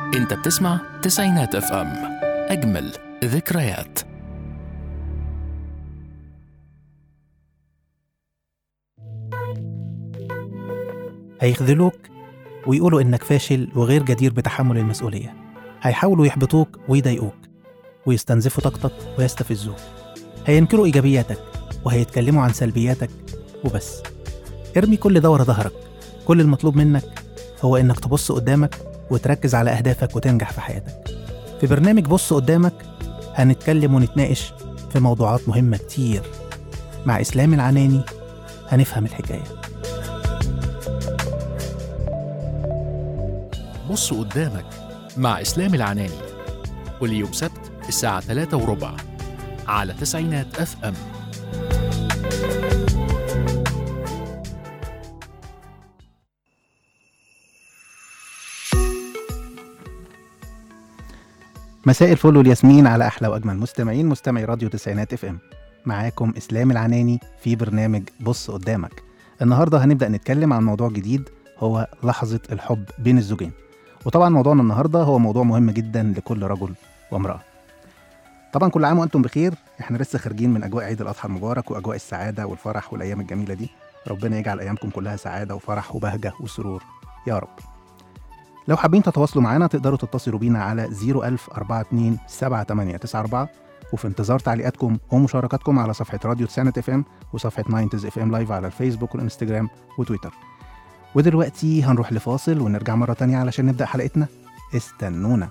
انت بتسمع تسعينات اف ام اجمل ذكريات هيخذلوك ويقولوا إنك فاشل وغير جدير بتحمل المسؤولية هيحاولوا يحبطوك ويضايقوك ويستنزفوا طاقتك ويستفزوك هينكروا إيجابياتك وهيتكلموا عن سلبياتك وبس ارمي كل ده ورا ظهرك كل المطلوب منك هو إنك تبص قدامك وتركز على أهدافك وتنجح في حياتك في برنامج بص قدامك هنتكلم ونتناقش في موضوعات مهمة كتير مع إسلام العناني هنفهم الحكايه بص قدامك مع اسلام العناني كل يوم سبت الساعة 3 وربع على تسعينات اف ام مساء الفل والياسمين على احلى واجمل مستمعين مستمعي راديو تسعينات اف ام معاكم اسلام العناني في برنامج بص قدامك النهارده هنبدا نتكلم عن موضوع جديد هو لحظه الحب بين الزوجين وطبعا موضوعنا النهارده هو موضوع مهم جدا لكل رجل وامراه طبعا كل عام وانتم بخير احنا لسه خارجين من اجواء عيد الاضحى المبارك واجواء السعاده والفرح والايام الجميله ددي ربنا يجعل ايامكم كلها سعاده وفرح وبهجه وسرور يا رب لو حابين تتواصلوا معانا تقدروا تتصلوا بينا على 01042 7894 وفي انتظار تعليقاتكم ومشاركاتكم على صفحة راديو تسعة اف ام وصفحة 90 اف ام لايف على الفيسبوك والانستجرام وتويتر ودلوقتي هنروح لفاصل ونرجع مرة تانية علشان نبدأ حلقتنا استنونا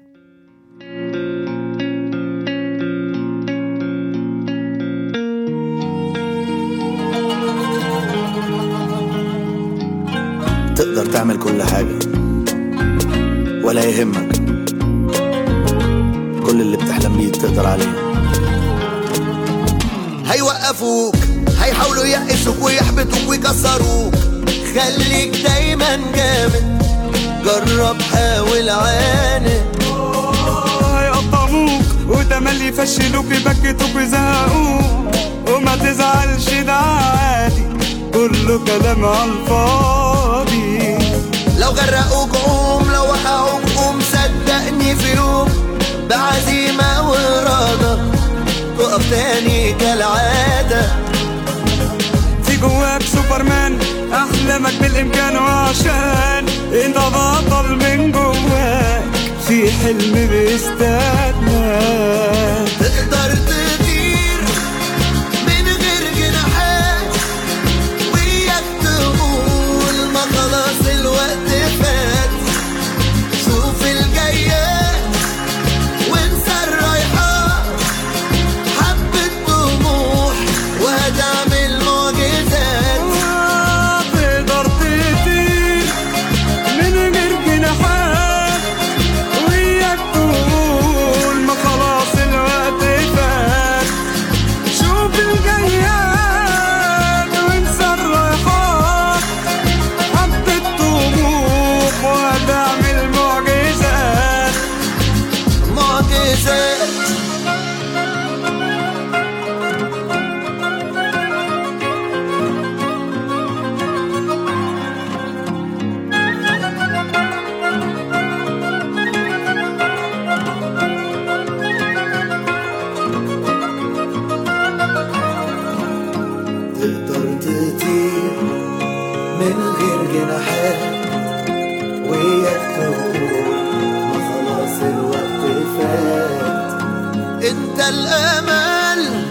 تقدر تعمل كل حاجة ولا يهمك كل اللي بتحلم بيه تقدر عليه هيوقفوك هيحاولوا يقشوك ويحبطوك ويكسروك خليك دايما جامد جرب حاول عاند هيقطعوك وتملي يفشلوك يبكتوك ويزهقوك وما تزعلش ده عادي كله كلام على الفاضي لو غرقوك قوم لو وقعوك قوم صدقني في يوم بعزيمة وإرادة تقف تاني كالعادة في جواك سوبرمان احلامك بالامكان وعشان انت بطل من جواك في حلم بيستناك تقدر تطير من غير جناحات وياك تقول ما خلاص الوقت فات شوف الجايات وانسى الرايحات حبة طموح وهتعمل معجزات تقدر تطير من غير جناحات وياك تقول ما خلاص الوقت فات شوف الجياد وانسى الرايحات حبة طموح وهتعمل معجزات معجزات تقدر تطير من غير جناحات وياك تقول ما خلاص الوقت فات انت الامل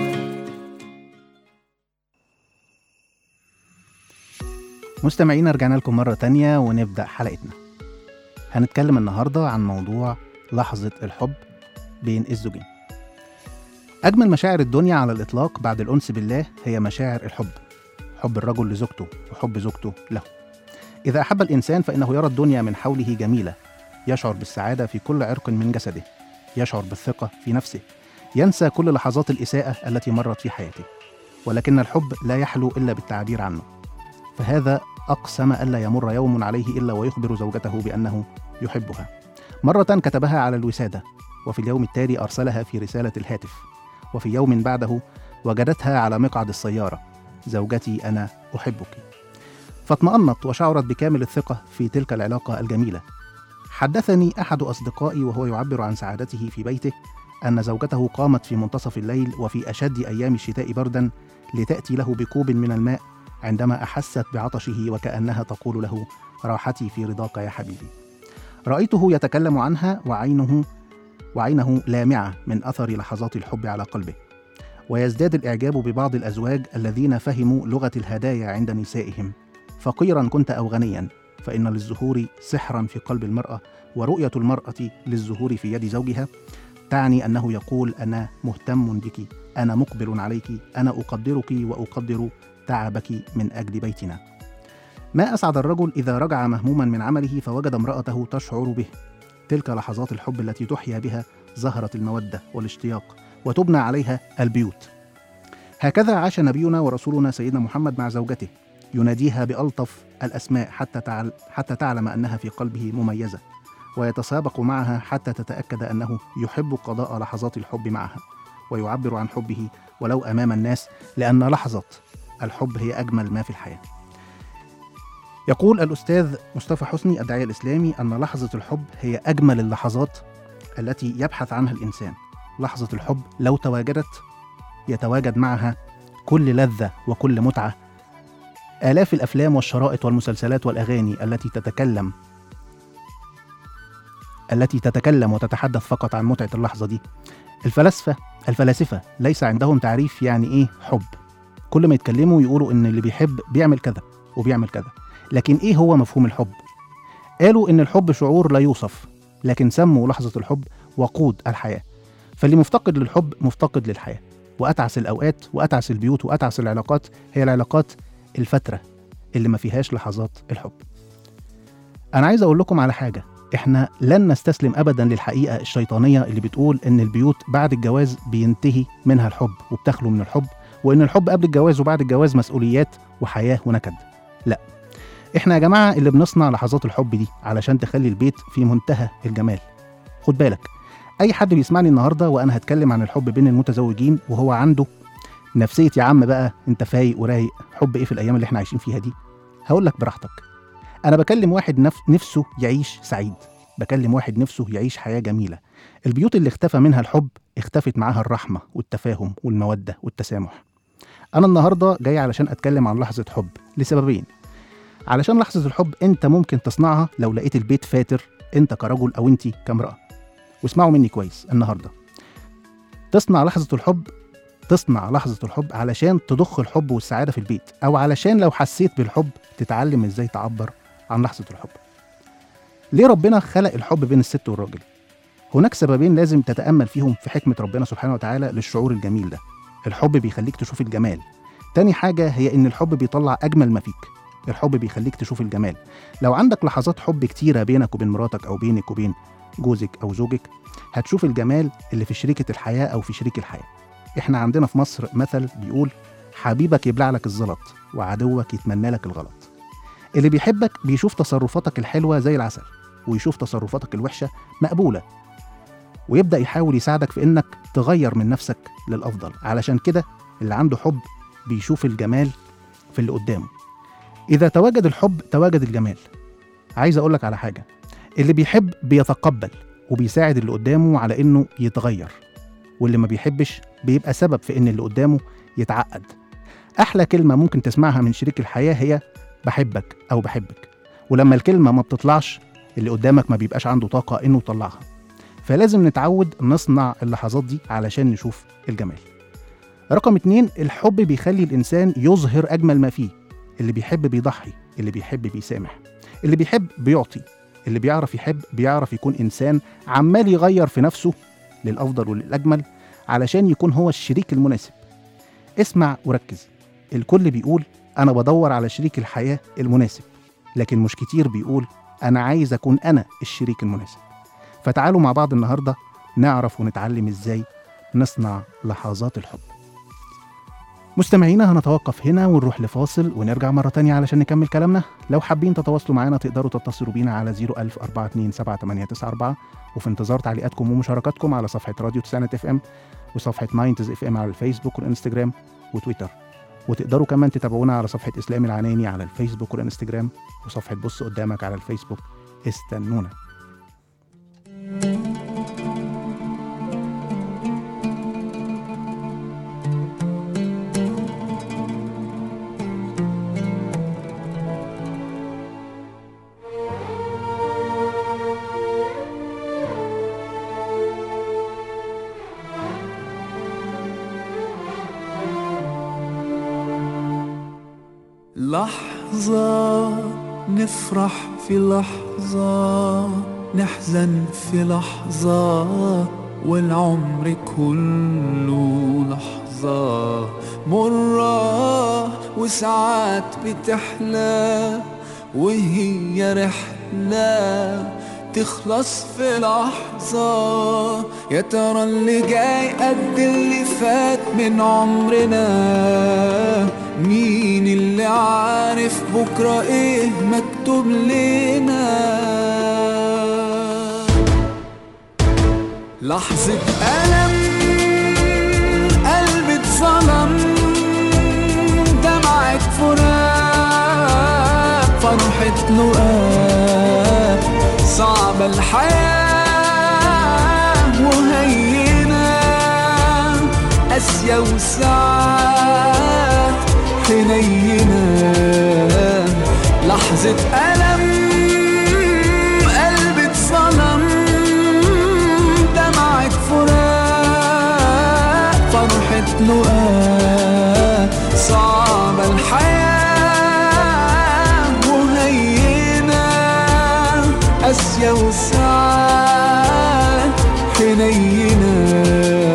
مستمعينا رجعنا لكم مرة تانية ونبدأ حلقتنا هنتكلم النهاردة عن موضوع لحظة الحب بين الزوجين أجمل مشاعر الدنيا على الإطلاق بعد الأنس بالله هي مشاعر الحب حب الرجل لزوجته وحب زوجته له إذا أحب الإنسان فإنه يرى الدنيا من حوله جميلة يشعر بالسعادة في كل عرق من جسده يشعر بالثقة في نفسه ينسى كل لحظات الإساءة التي مرت في حياته ولكن الحب لا يحلو إلا بالتعبير عنه فهذا أقسم ألا يمر يوم عليه إلا ويخبر زوجته بأنه يحبها مرة كتبها على الوسادة وفي اليوم التالي أرسلها في رسالة الهاتف وفي يوم بعده وجدتها على مقعد السيارة زوجتي أنا أحبك فاطمأنت وشعرت بكامل الثقة في تلك العلاقة الجميلة حدثني أحد أصدقائي وهو يعبر عن سعادته في بيته أن زوجته قامت في منتصف الليل وفي أشد أيام الشتاء بردا لتأتي له بكوب من الماء عندما أحست بعطشه وكأنها تقول له راحتي في رضاك يا حبيبي رأيته يتكلم عنها وعينه وعينه لامعة من أثر لحظات الحب على قلبه ويزداد الإعجاب ببعض الأزواج الذين فهموا لغة الهدايا عند نسائهم فقيرا كنت أو غنيا فإن للزهور سحرا في قلب المرأة ورؤية المرأة للزهور في يد زوجها تعني أنه يقول أنا مهتم بك أنا مقبل عليك أنا أقدرك وأقدر تعبك من أجل بيتنا ما أسعد الرجل إذا رجع مهموما من عمله فوجد امرأته تشعر به تلك لحظات الحب التي تحيا بها زهرة المودة والاشتياق وتبنى عليها البيوت هكذا عاش نبينا ورسولنا سيدنا محمد مع زوجته يناديها بألطف الأسماء حتى تعل حتى تعلم أنها في قلبه مميزة ويتسابق معها حتى تتأكد أنه يحب قضاء لحظات الحب معها ويعبر عن حبه ولو أمام الناس لأن لحظة الحب هي أجمل ما في الحياة يقول الأستاذ مصطفى حسني الداعية الإسلامي أن لحظة الحب هي أجمل اللحظات التي يبحث عنها الإنسان لحظة الحب لو تواجدت يتواجد معها كل لذة وكل متعة آلاف الأفلام والشرائط والمسلسلات والأغاني التي تتكلم التي تتكلم وتتحدث فقط عن متعة اللحظة دي الفلاسفة الفلاسفة ليس عندهم تعريف يعني إيه حب كل ما يتكلموا يقولوا إن اللي بيحب بيعمل كذا وبيعمل كذا لكن إيه هو مفهوم الحب؟ قالوا إن الحب شعور لا يوصف لكن سموا لحظة الحب وقود الحياة فاللي مفتقد للحب مفتقد للحياة وأتعس الأوقات وأتعس البيوت وأتعس العلاقات هي العلاقات الفترة اللي ما فيهاش لحظات الحب أنا عايز أقول لكم على حاجة إحنا لن نستسلم أبدا للحقيقة الشيطانية اللي بتقول إن البيوت بعد الجواز بينتهي منها الحب وبتخلو من الحب وإن الحب قبل الجواز وبعد الجواز مسؤوليات وحياة ونكد لا إحنا يا جماعة اللي بنصنع لحظات الحب دي علشان تخلي البيت في منتهى الجمال خد بالك أي حد بيسمعني النهاردة وأنا هتكلم عن الحب بين المتزوجين وهو عنده نفسية يا عم بقى أنت فايق ورايق حب إيه في الأيام اللي إحنا عايشين فيها دي هقول لك براحتك أنا بكلم واحد نف... نفسه يعيش سعيد بكلم واحد نفسه يعيش حياة جميلة البيوت اللي اختفى منها الحب اختفت معاها الرحمة والتفاهم والمودة والتسامح أنا النهاردة جاي علشان أتكلم عن لحظة حب لسببين علشان لحظة الحب أنت ممكن تصنعها لو لقيت البيت فاتر أنت كرجل أو أنت كامرأة واسمعوا مني كويس النهاردة تصنع لحظة الحب تصنع لحظة الحب علشان تضخ الحب والسعادة في البيت أو علشان لو حسيت بالحب تتعلم إزاي تعبر عن لحظة الحب ليه ربنا خلق الحب بين الست والراجل هناك سببين لازم تتأمل فيهم في حكمة ربنا سبحانه وتعالى للشعور الجميل ده الحب بيخليك تشوف الجمال تاني حاجة هي إن الحب بيطلع أجمل ما فيك الحب بيخليك تشوف الجمال لو عندك لحظات حب كتيرة بينك وبين مراتك أو بينك وبين جوزك أو زوجك هتشوف الجمال اللي في شريكة الحياة أو في شريك الحياة إحنا عندنا في مصر مثل بيقول حبيبك يبلع لك الزلط وعدوك يتمنى لك الغلط اللي بيحبك بيشوف تصرفاتك الحلوة زي العسل ويشوف تصرفاتك الوحشة مقبولة ويبدأ يحاول يساعدك في إنك تغير من نفسك للأفضل علشان كده اللي عنده حب بيشوف الجمال في اللي قدامه إذا تواجد الحب تواجد الجمال عايز أقولك على حاجة اللي بيحب بيتقبل وبيساعد اللي قدامه على إنه يتغير واللي ما بيحبش بيبقى سبب في إن اللي قدامه يتعقد أحلى كلمة ممكن تسمعها من شريك الحياة هي بحبك أو بحبك ولما الكلمة ما بتطلعش اللي قدامك ما بيبقاش عنده طاقة إنه يطلعها فلازم نتعود نصنع اللحظات دي علشان نشوف الجمال رقم اتنين الحب بيخلي الإنسان يظهر أجمل ما فيه اللي بيحب بيضحي اللي بيحب بيسامح اللي بيحب بيعطي اللي بيعرف يحب بيعرف يكون إنسان عمال يغير في نفسه للأفضل وللأجمل علشان يكون هو الشريك المناسب اسمع وركز الكل بيقول أنا بدور على شريك الحياة المناسب لكن مش كتير بيقول أنا عايز أكون أنا الشريك المناسب فتعالوا مع بعض النهاردة نعرف ونتعلم إزاي نصنع لحظات الحب مستمعينا هنتوقف هنا ونروح لفاصل ونرجع مرة تانية علشان نكمل كلامنا لو حابين تتواصلوا معنا تقدروا تتصلوا بينا على 010427894 وفي انتظار تعليقاتكم ومشاركاتكم على صفحة راديو تسعينات اف ام وصفحة ناينتز اف ام على الفيسبوك والانستجرام وتويتر وتقدروا كمان تتابعونا على صفحة إسلام العناني على الفيسبوك والانستجرام وصفحة بص قدامك على الفيسبوك استنونا لحظة نفرح في لحظة نحزن في لحظة والعمر كله لحظة مرة وساعات بتحلى وهي رحلة تخلص في لحظة يا ترى اللي جاي قد اللي فات من عمرنا مين اللي عارف بكرة ايه مكتوب لنا لحظة ألم قلبي اتظلم دمعة فراق فرحة لقاء صعبة الحياة وهينة قاسية وساعات حنينة لحظة ألم قلبي اتظلم دمعة فراق فرحة لقاء صعبة الحياة وهينة قاسية وساعات حنينة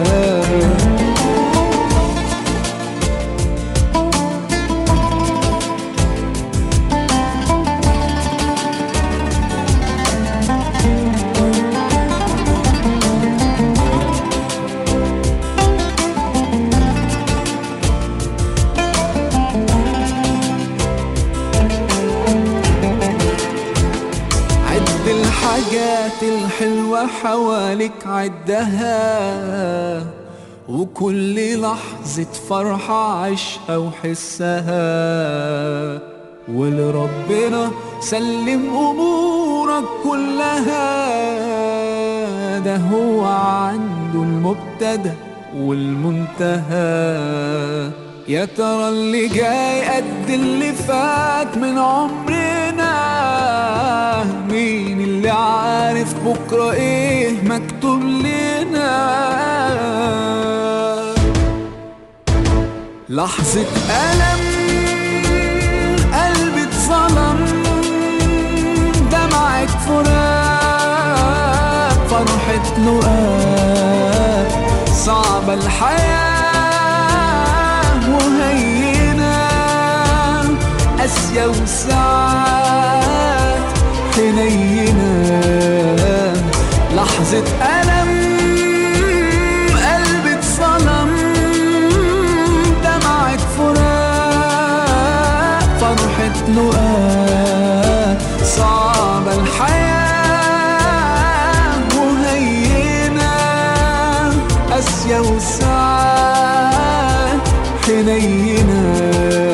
عد الحاجات الحلوة حواليك عدها وكل لحظة فرحة عيشها وحسها ولربنا سلم أمورك كلها ده هو عنده المبتدأ والمنتهى يا ترى اللي جاي قد اللي فات من عمرنا مين اللي عارف بكرة ايه مكتوب لنا لحظة ألم قلبي اتظلم دمعة فراق فرحة لقاء صعبة الحياة وهينة قاسية وساعات حنينة لحظة ألم قلبي اتظلم دمعة فراق فرحة لقاء صعبة الحياة وهينة قاسية وساعات حنينة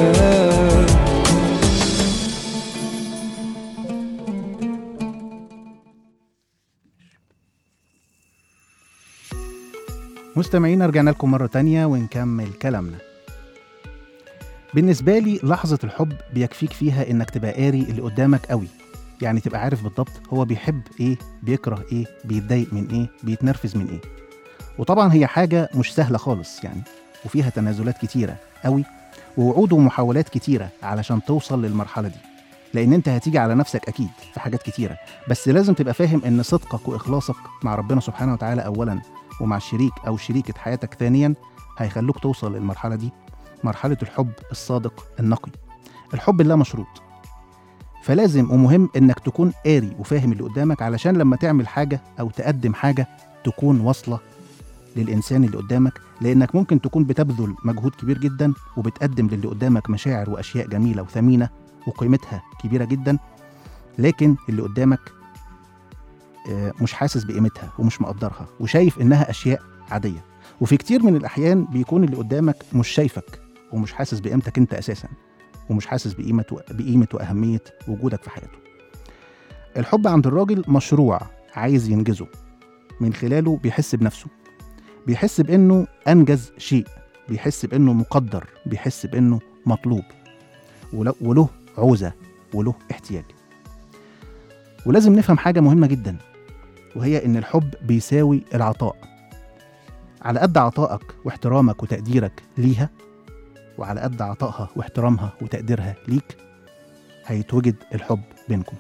مستمعينا رجعنا لكم مرة تانية ونكمل كلامنا بالنسبة لي لحظة الحب بيكفيك فيها انك تبقى قاري اللي قدامك قوي يعني تبقى عارف بالضبط هو بيحب ايه بيكره ايه بيتضايق من ايه بيتنرفز من ايه وطبعا هي حاجة مش سهلة خالص يعني وفيها تنازلات كتيرة قوي ووعود ومحاولات كتيرة علشان توصل للمرحلة دي لان انت هتيجي على نفسك اكيد في حاجات كتيرة بس لازم تبقى فاهم ان صدقك واخلاصك مع ربنا سبحانه وتعالى اولا ومع الشريك او شريكة حياتك ثانيا هيخلوك توصل للمرحلة دي مرحلة الحب الصادق النقي الحب اللا مشروط فلازم ومهم انك تكون قاري وفاهم اللي قدامك علشان لما تعمل حاجة او تقدم حاجة تكون واصلة للإنسان اللي قدامك لأنك ممكن تكون بتبذل مجهود كبير جدا وبتقدم للي قدامك مشاعر وأشياء جميلة وثمينة وقيمتها كبيرة جدا لكن اللي قدامك آه، مش حاسس بقيمتها ومش مقدرها وشايف إنها أشياء عادية وفي كتير من الأحيان بيكون اللي قدامك مش شايفك ومش حاسس بقيمتك أنت أساسا ومش حاسس بقيمة بقيمة وأهمية وجودك في حياته الحب عند الراجل مشروع عايز ينجزه من خلاله بيحس بنفسه بيحس بانه انجز شيء بيحس بانه مقدر بيحس بانه مطلوب ول- وله عوزه وله احتياج ولازم نفهم حاجه مهمه جدا وهي ان الحب بيساوي العطاء على قد عطائك واحترامك وتقديرك ليها وعلى قد عطائها واحترامها وتقديرها ليك هيتوجد الحب بينكم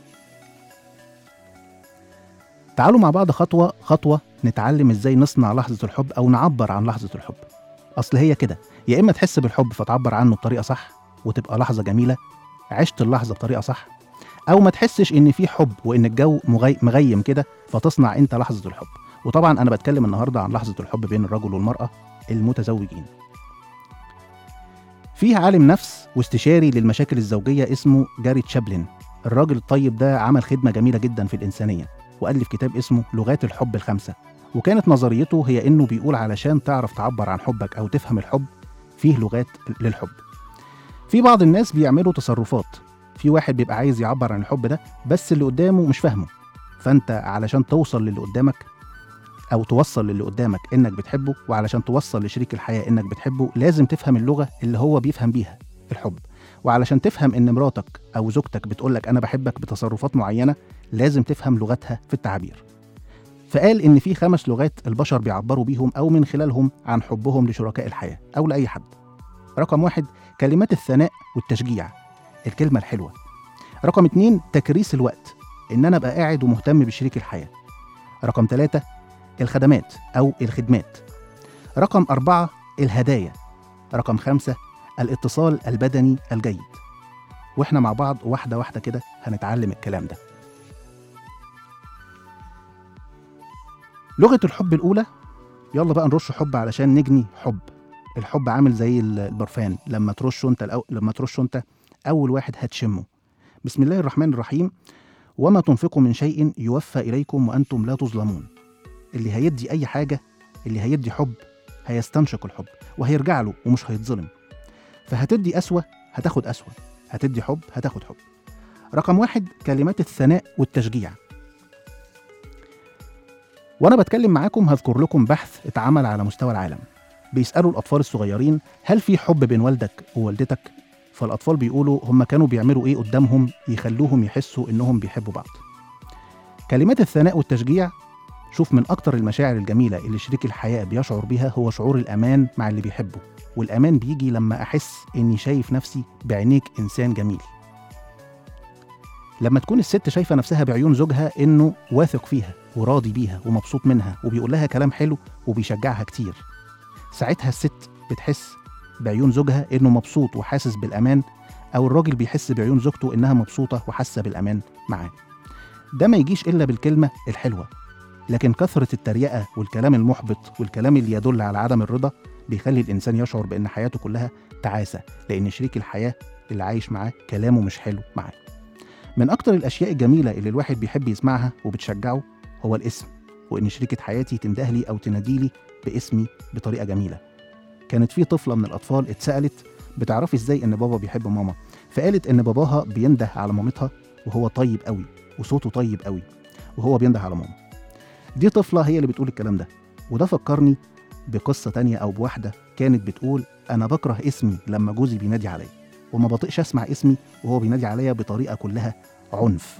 تعالوا مع بعض خطوة خطوة نتعلم ازاي نصنع لحظة الحب أو نعبر عن لحظة الحب أصل هي كده يا إما تحس بالحب فتعبر عنه بطريقة صح وتبقى لحظة جميلة عشت اللحظة بطريقة صح أو ما تحسش إن في حب وإن الجو مغي... مغيم كده فتصنع أنت لحظة الحب وطبعا أنا بتكلم النهاردة عن لحظة الحب بين الرجل والمرأة المتزوجين في عالم نفس واستشاري للمشاكل الزوجية اسمه جاري تشابلن الراجل الطيب ده عمل خدمة جميلة جدا في الإنسانية وألف كتاب اسمه لغات الحب الخمسة وكانت نظريته هي إنه بيقول علشان تعرف تعبر عن حبك أو تفهم الحب فيه لغات للحب في بعض الناس بيعملوا تصرفات في واحد بيبقى عايز يعبر عن الحب ده بس اللي قدامه مش فاهمه فانت علشان توصل للي قدامك او توصل للي قدامك انك بتحبه وعلشان توصل لشريك الحياه انك بتحبه لازم تفهم اللغه اللي هو بيفهم بيها الحب وعلشان تفهم ان مراتك او زوجتك بتقولك انا بحبك بتصرفات معينه لازم تفهم لغتها في التعبير فقال ان في خمس لغات البشر بيعبروا بيهم او من خلالهم عن حبهم لشركاء الحياه او لاي حد رقم واحد كلمات الثناء والتشجيع الكلمه الحلوه رقم اتنين تكريس الوقت ان انا ابقى قاعد ومهتم بشريك الحياه رقم ثلاثة الخدمات أو الخدمات رقم أربعة الهدايا رقم خمسة الاتصال البدني الجيد وإحنا مع بعض واحدة واحدة كده هنتعلم الكلام ده لغة الحب الأولى يلا بقى نرش حب علشان نجني حب الحب عامل زي ال- البرفان لما ترشه انت الأو... لما ترشه انت اول واحد هتشمه بسم الله الرحمن الرحيم وما تنفقوا من شيء يوفى إليكم وأنتم لا تظلمون اللي هيدي أي حاجة اللي هيدي حب هيستنشق الحب وهيرجع له ومش هيتظلم فهتدي أسوة هتاخد أسوة هتدي حب هتاخد حب رقم واحد كلمات الثناء والتشجيع وأنا بتكلم معاكم هذكر لكم بحث اتعمل على مستوى العالم بيسألوا الأطفال الصغيرين هل في حب بين والدك ووالدتك فالأطفال بيقولوا هم كانوا بيعملوا إيه قدامهم يخلوهم يحسوا إنهم بيحبوا بعض كلمات الثناء والتشجيع شوف من أكتر المشاعر الجميلة اللي شريك الحياة بيشعر بيها هو شعور الأمان مع اللي بيحبه والأمان بيجي لما أحس إني شايف نفسي بعينيك إنسان جميل لما تكون الست شايفة نفسها بعيون زوجها إنه واثق فيها وراضي بيها ومبسوط منها وبيقول لها كلام حلو وبيشجعها كتير ساعتها الست بتحس بعيون زوجها إنه مبسوط وحاسس بالأمان أو الراجل بيحس بعيون زوجته إنها مبسوطة وحاسة بالأمان معاه ده ما يجيش إلا بالكلمة الحلوة لكن كثرة التريقة والكلام المحبط والكلام اللي يدل على عدم الرضا بيخلي الإنسان يشعر بأن حياته كلها تعاسة لأن شريك الحياة اللي عايش معاه كلامه مش حلو معاه من أكتر الأشياء الجميلة اللي الواحد بيحب يسمعها وبتشجعه هو الاسم وإن شريكة حياتي تندهلي أو تناديلي باسمي بطريقة جميلة كانت في طفلة من الأطفال اتسألت بتعرفي إزاي إن بابا بيحب ماما فقالت إن باباها بينده على مامتها وهو طيب قوي وصوته طيب قوي وهو بينده على ماما دي طفلة هي اللي بتقول الكلام ده وده فكرني بقصة تانية أو بواحدة كانت بتقول أنا بكره اسمي لما جوزي بينادي عليا وما بطيقش أسمع اسمي وهو بينادي عليا بطريقة كلها عنف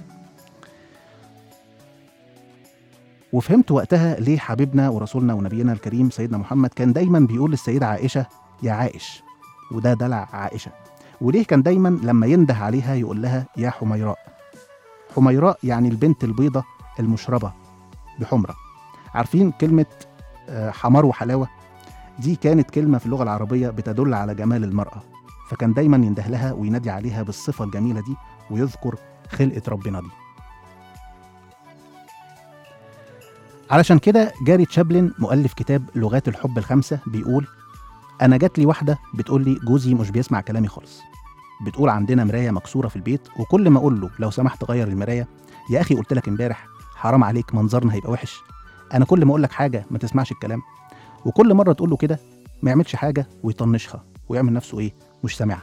وفهمت وقتها ليه حبيبنا ورسولنا ونبينا الكريم سيدنا محمد كان دايما بيقول للسيدة عائشة يا عائش وده دلع عائشة وليه كان دايما لما ينده عليها يقول لها يا حميراء حميراء يعني البنت البيضة المشربة بحمرة عارفين كلمة آه، حمار وحلاوة دي كانت كلمة في اللغة العربية بتدل على جمال المرأة فكان دايما ينده لها وينادي عليها بالصفة الجميلة دي ويذكر خلقة ربنا دي علشان كده جاري تشابلن مؤلف كتاب لغات الحب الخمسة بيقول أنا جات لي واحدة بتقول لي جوزي مش بيسمع كلامي خالص بتقول عندنا مراية مكسورة في البيت وكل ما أقول له لو سمحت غير المراية يا أخي قلت لك امبارح حرام عليك منظرنا هيبقى وحش أنا كل ما أقول لك حاجة ما تسمعش الكلام وكل مرة تقول له كده ما يعملش حاجة ويطنشها ويعمل نفسه إيه مش سامعها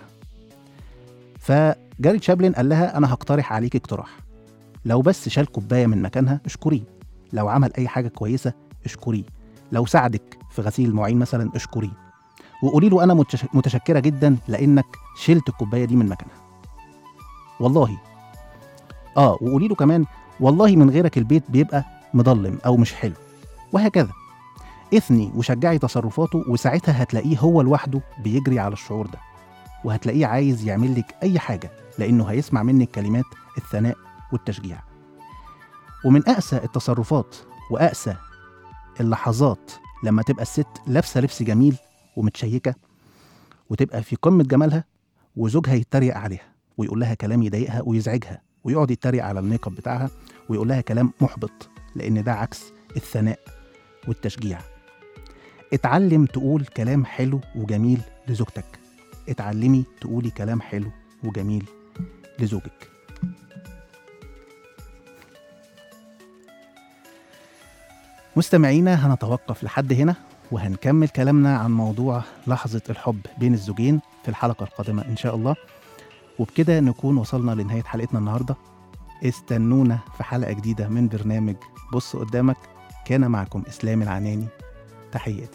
فجاري تشابلن قال لها أنا هقترح عليك اقتراح لو بس شال كوباية من مكانها اشكريه لو عمل أي حاجة كويسة اشكريه لو ساعدك في غسيل المواعين مثلا اشكريه وقولي له أنا متش- متشكرة جدا لأنك شلت الكوباية دي من مكانها والله آه وقولي له كمان والله من غيرك البيت بيبقى مضلم أو مش حلو وهكذا اثني وشجعي تصرفاته وساعتها هتلاقيه هو لوحده بيجري على الشعور ده وهتلاقيه عايز يعمل لك أي حاجة لأنه هيسمع منك كلمات الثناء والتشجيع ومن أقسى التصرفات وأقسى اللحظات لما تبقى الست لابسة لبس جميل ومتشيكة وتبقى في قمة جمالها وزوجها يتريق عليها ويقول لها كلام يضايقها ويزعجها ويقعد يتريق على الميك اب بتاعها ويقول لها كلام محبط لأن ده عكس الثناء والتشجيع اتعلم تقول كلام حلو وجميل لزوجتك اتعلمي تقولي كلام حلو وجميل لزوجك مستمعينا هنتوقف لحد هنا وهنكمل كلامنا عن موضوع لحظة الحب بين الزوجين في الحلقة القادمة إن شاء الله وبكده نكون وصلنا لنهاية حلقتنا النهاردة استنونا في حلقة جديدة من برنامج بص قدامك كان معكم إسلام العناني تحياتي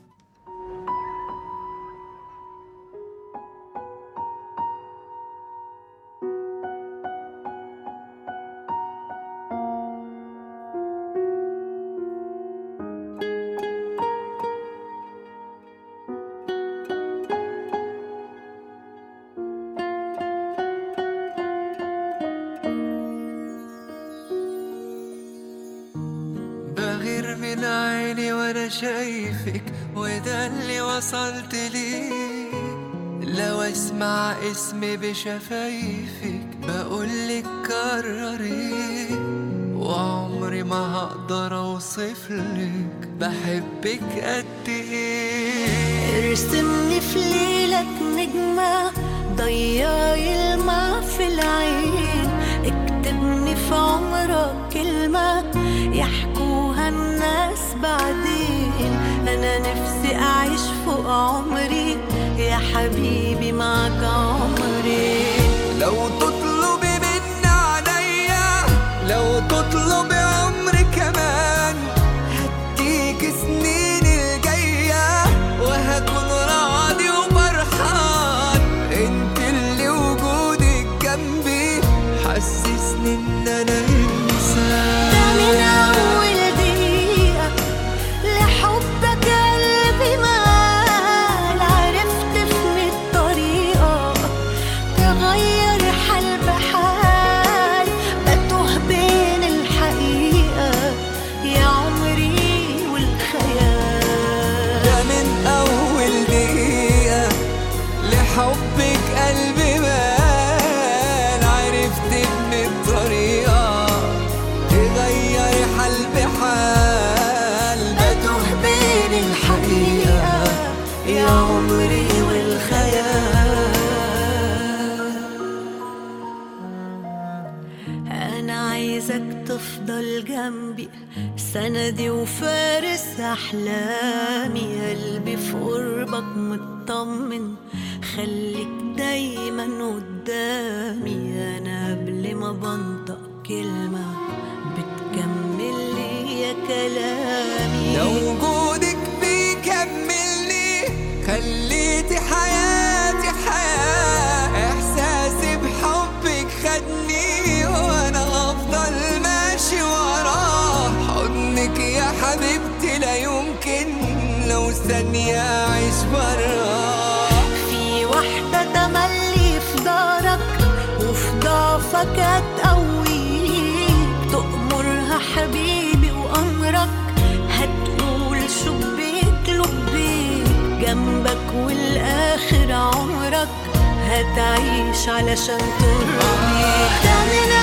بغير من عيني وانا شايفك وده اللي وصلت ليه لو اسمع اسمي بشفايفك بقولك كرري وعمري ما هقدر اوصفلك بحبك قد ايه ارسمني في ليلك نجمة ضيعي الماء في العين اكتبني في عمرك كلمة يحكوها الناس بعدين أنا نفسي أعيش فوق عمري يا حبيبي معك عمري لو تطلبي مني عليا لو تطلبي عمري كمان هديك سنين الجاية وهكون راضي وفرحان انت اللي وجودك جنبي حسسني ان انا انسان ده من أول دقيقة لحبك قلبي مال عرفت في مية طريقة تغير حال بحال بتوه بين الحقيقة يا عمري والخيال ده من أول دقيقة لحبك قلبي مال عرفت إن الطريقة تغير حال بحال بتوه بين الحقيقة يا عمري والخيال أنا عايزك تفضل جنبي سندي وفارس أحلامي قلبي في قربك مطمن خليك دايما قدامي أنا قبل ما بنطق كلمة بتكمل لي يا كلامي لو وجودك بيكملني خليتي حياتي حياة إحساسي بحبك خدني وأنا هفضل ماشي وراه حضنك يا حبيبتي لا يمكن لو ثانية أعيش براه في واحدة تملي في دارك وفي ضعفك هتقويك تأمرها حبيبي وأمرك هتقول شبيك لبيك جنبك والآخر عمرك هتعيش علشان ترضيك ده من